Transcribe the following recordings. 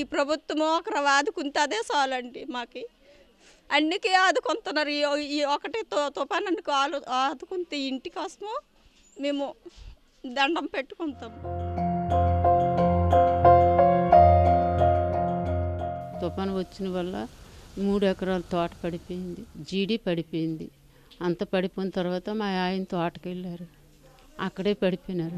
ఈ ప్రభుత్వము ఒకరు ఆదుకుంటే అదే చాలండి మాకి అన్నికి ఆదుకుంటున్నారు ఈ- ఈ ఒకటి తో- తుఫాన్ అన్నికి ఆలు ఆదుకుంటే ఇంటి కోసము మేము దండం పెట్టుకుంటాం తుఫాను వచ్చిన వల్ల మూడు ఎకరాల తోట పడిపోయింది జీడి పడిపోయింది అంత పడిపోయిన తర్వాత మా ఆయన తోటకి వెళ్ళారు అక్కడే పడిపోయినారు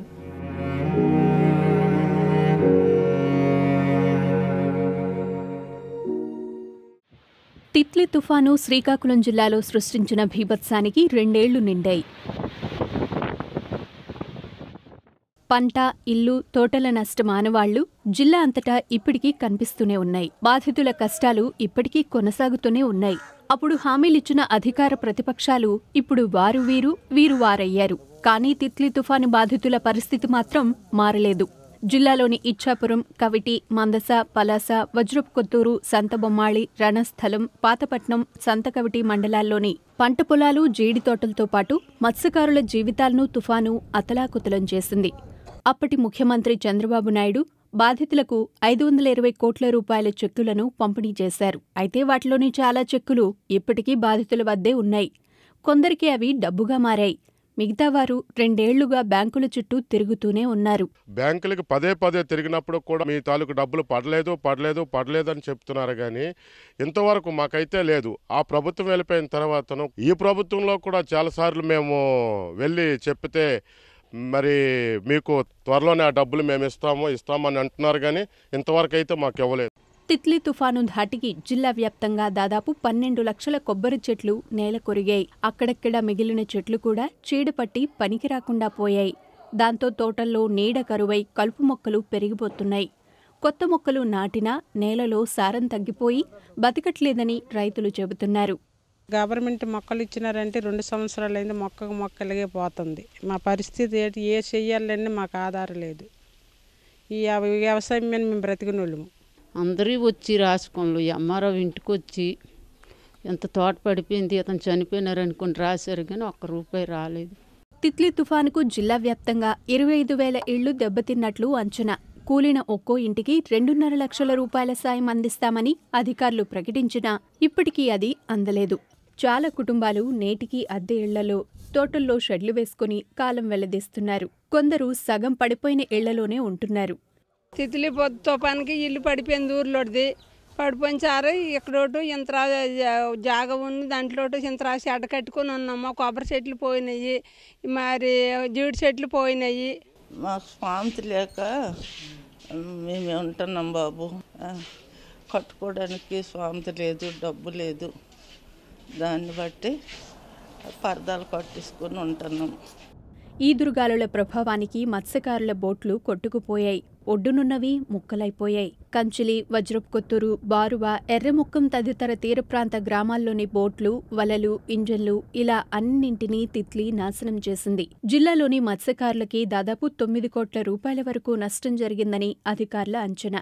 తిత్లీ తుఫాను శ్రీకాకుళం జిల్లాలో సృష్టించిన భీభత్సానికి రెండేళ్లు నిండాయి పంట ఇల్లు తోటల నష్టం ఆనవాళ్లు జిల్లా అంతటా ఇప్పటికీ కనిపిస్తూనే ఉన్నాయి బాధితుల కష్టాలు ఇప్పటికీ కొనసాగుతూనే ఉన్నాయి అప్పుడు హామీలిచ్చిన అధికార ప్రతిపక్షాలు ఇప్పుడు వారు వీరు వీరు వారయ్యారు కానీ తిత్లీ తుఫాను బాధితుల పరిస్థితి మాత్రం మారలేదు జిల్లాలోని ఇచ్చాపురం కవిటి మందస పలాస వజ్రపు కొత్తూరు సంతబొమ్మాళి రణస్థలం పాతపట్నం సంతకవిటి మండలాల్లోని పంట పొలాలు జీడి తోటలతో పాటు మత్స్యకారుల జీవితాలను తుఫాను అతలాకుతలం చేసింది అప్పటి ముఖ్యమంత్రి చంద్రబాబు నాయుడు బాధితులకు ఐదు వందల ఇరవై కోట్ల రూపాయల చెక్కులను పంపిణీ చేశారు అయితే వాటిలోని చాలా చెక్కులు ఇప్పటికీ బాధితుల వద్దే ఉన్నాయి కొందరికి అవి డబ్బుగా మారాయి మిగతా వారు రెండేళ్లుగా బ్యాంకుల చుట్టూ తిరుగుతూనే ఉన్నారు బ్యాంకులకి పదే పదే తిరిగినప్పుడు కూడా మీ తాలూకు డబ్బులు పడలేదు పడలేదు పడలేదు అని చెప్తున్నారు కానీ ఇంతవరకు మాకైతే లేదు ఆ ప్రభుత్వం వెళ్ళిపోయిన తర్వాతను ఈ ప్రభుత్వంలో కూడా చాలాసార్లు మేము వెళ్ళి చెప్తే మరి మీకు త్వరలోనే ఆ డబ్బులు మేము ఇస్తాము ఇస్తామని అంటున్నారు కానీ ఇంతవరకు అయితే మాకు ఇవ్వలేదు తిత్లీ తుఫాను ధాటికి జిల్లా వ్యాప్తంగా దాదాపు పన్నెండు లక్షల కొబ్బరి చెట్లు నేల కొరిగాయి అక్కడక్కడ మిగిలిన చెట్లు కూడా చీడపట్టి పనికి రాకుండా పోయాయి దాంతో తోటల్లో నీడ కరువై కలుపు మొక్కలు పెరిగిపోతున్నాయి కొత్త మొక్కలు నాటినా నేలలో సారం తగ్గిపోయి బతకట్లేదని రైతులు చెబుతున్నారు గవర్నమెంట్ మొక్కలు ఇచ్చినారంటే రెండు సంవత్సరాలు అయింది మొక్కకు మొక్కలగే పోతుంది మా పరిస్థితి ఏంటి ఏ చెయ్యాలని మాకు ఆధారం లేదు ఈ వ్యవ- వ్యవసాయం మీద మేము బ్రతికిన వాళ్ళము అందరూ వచ్చి రాసుకోండి ఎంఆర్ఓ ఇంటికి వచ్చి ఎంత తోట పడిపోయింది అతను చనిపోయినారు అనుకుని రాశారు కానీ ఒక్క రూపాయి రాలేదు తిత్లీ తుఫానుకు జిల్లా వ్యాప్తంగా ఇరవై ఐదు వేల ఇళ్లు దెబ్బతిన్నట్లు అంచనా కూలిన ఒక్కో ఇంటికి రెండున్నర లక్షల రూపాయల సాయం అందిస్తామని అధికారులు ప్రకటించినా ఇప్పటికీ అది అందలేదు చాలా కుటుంబాలు నేటికి అద్దె ఇళ్లలో తోటల్లో షెడ్లు వేసుకుని కాలం వెళ్లదీస్తున్నారు కొందరు సగం పడిపోయిన ఇళ్లలోనే ఉంటున్నారు తిత్లీ పొద్దు తుఫానికి ఇల్లు పడిపోయింది ఊర్లోది పడిపోయిన సారు ఇక్కడోటు ఇంత జాగ ఉంది దాంట్లో ఇంత రాసి అడ్డ కట్టుకొని ఉన్నాము కొబ్బరి చెట్లు పోయినాయి మరి జీడి చెట్లు పోయినాయి మాకు స్వాంతి లేక మేము ఉంటున్నాం బాబు ఆ, కట్టుకోవడానికి స్వాంతి లేదు డబ్బు లేదు దాన్ని బట్టి పరదాలు కట్టించుకొని ఉంటున్నాం ఈదురుగాలుల ప్రభావానికి మత్స్యకారుల బోట్లు కొట్టుకుపోయాయి ఒడ్డునున్నవి ముక్కలైపోయాయి కంచిలి వజ్రపు కొత్తూరు బారువ ఎర్రముక్కం తదితర తీర ప్రాంత గ్రామాల్లోని బోట్లు వలలు ఇంజన్లు ఇలా అన్నింటినీ తిత్లీ నాశనం చేసింది జిల్లాలోని మత్స్యకారులకి దాదాపు తొమ్మిది కోట్ల రూపాయల వరకు నష్టం జరిగిందని అధికారుల అంచనా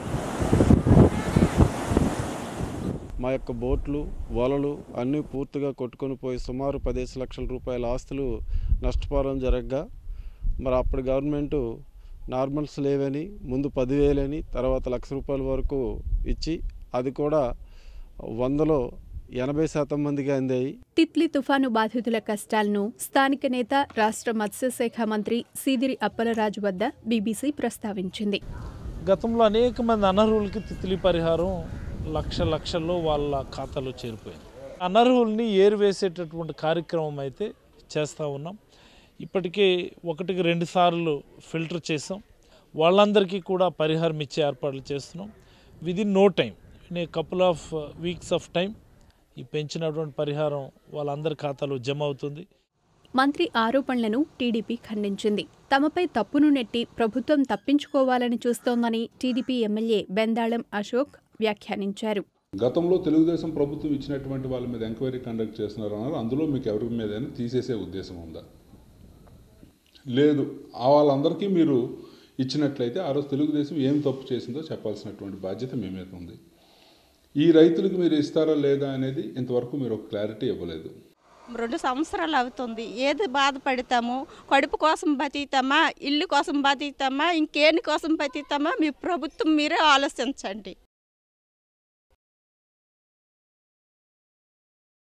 మా యొక్క బోట్లు వలలు అన్నీ పూర్తిగా కొట్టుకొని పోయి సుమారు పదిహేను లక్షల రూపాయల ఆస్తులు నష్టపోవడం జరగగా మరి అప్పటి గవర్నమెంటు నార్మల్స్ లేవని ముందు పదివేలని తర్వాత లక్ష రూపాయల వరకు ఇచ్చి అది కూడా వందలో ఎనభై శాతం మందికి అందాయి తిత్లీ తుఫాను బాధితుల కష్టాలను స్థానిక నేత రాష్ట్ర మత్స్యశాఖ మంత్రి సీదిరి అప్పలరాజు వద్ద బీబీసీ ప్రస్తావించింది గతంలో అనేక మంది అనర్హులకి తిత్లీ పరిహారం లక్ష లక్షల్లో వాళ్ళ ఖాతాలో చేరిపోయింది అనర్హుల్ని ఏరివేసేటటువంటి కార్యక్రమం అయితే చేస్తూ ఉన్నాం ఇప్పటికే ఒకటికి రెండు సార్లు ఫిల్టర్ చేసాం వాళ్ళందరికీ కూడా పరిహారం ఇచ్చే ఏర్పాట్లు చేస్తున్నాం within no time in a couple of weeks of time ఈ పెంచినటువంటి పరిహారం వాళ్ళందరి ఖాతాలో జమ అవుతుంది మంత్రి ఆరోపణలను టీడీపీ ఖండించింది తమపై తప్పును నెట్టి ప్రభుత్వం తప్పించుకోవాలని చూస్తోందని టీడీపీ ఎమ్మెల్యే బెందాళం అశోక్ వ్యాఖ్యానించారు గతంలో తెలుగుదేశం ప్రభుత్వం ఇచ్చినటువంటి వాళ్ళ మీద ఎంక్వైరీ కండక్ట్ చేస్తున్నారు అన్నారు అందులో మీకు ఎవరి మీదైనా తీసేసే ఉద్దేశం ఉందా లేదు ఆ వాళ్ళందరికీ మీరు ఇచ్చినట్లయితే ఆ రోజు తెలుగుదేశం ఏం తప్పు చేసిందో చెప్పాల్సినటువంటి బాధ్యత మీ మీద ఉంది ఈ రైతులకు మీరు ఇస్తారా లేదా అనేది ఇంతవరకు మీరు ఒక క్లారిటీ ఇవ్వలేదు రెండు సంవత్సరాలు అవుతుంది ఏది బాధపడతాము కడుపు కోసం బతుకుతామా ఇల్లు కోసం బతుకుతామా ఇంకేని కోసం బతుకుతామా మీ ప్రభుత్వం మీరే ఆలోచించండి